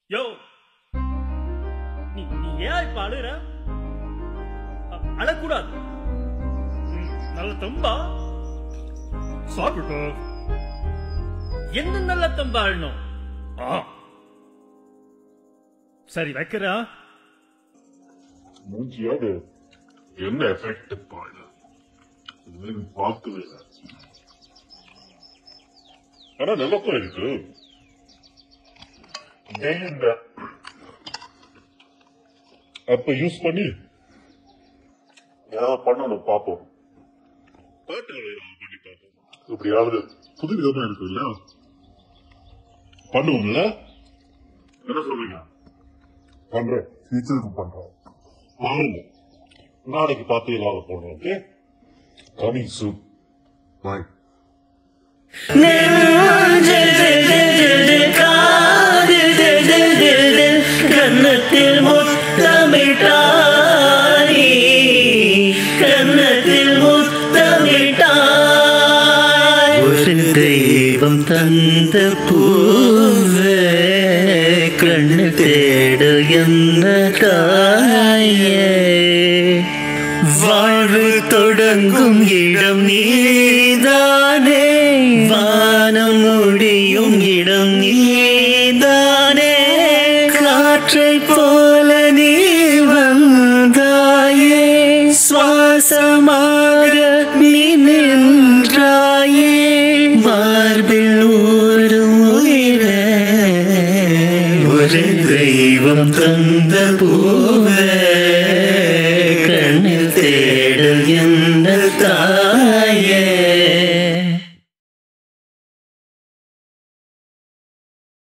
யோ நீ நீ ஏன் இப்ப அழுற அ- அழக்கூடாது ம், நல்ல தம்பா சாப்பிட்டோம் என்ன நல்ல தம்பா அழணும் ஆ சரி வைக்கிறா மூஞ்சியாவது என்ன எஃபெக்ட் பாரு இது பார்க்கவே இல்லை ஆனா நல்லதான் இருக்கு டெய்லி இந்த அப்ப யூஸ் பண்ணி ஏதாவது பண்ணணும் பார்ப்போம் பாட்டுகளை ஏதாவது பண்ணி பார்ப்போம் இப்படியாவது புது விதமா இருக்கு இல்ல பண்ணுவோம்ல என்ன சொல்றீங்க பண்றேன் ஃபியூச்சருக்கு பண்றோம் பாருங்க நாளைக்கு பார்த்து எல்லாரும் போடுறோம் ஓகே கமிங் சூன் பாய் கன்னத்தில் முத்தமிட்டாய் கன்னத்தில் முத்தமிட்டாய் ஒரு தெய்வம் தந்த பூவே கண்ணு தேடு என்ன தாயே வாழ்வு தொடங்கும் இடம் நீதானே வானம் முடியும் இடம் நீதானே காற்றை போல நீ வந்தாயே சுவாசமாக நீ நின்றாயே மார்பில் ஊரும் உயிரே ஒரு தெய்வம் தந்த பூவே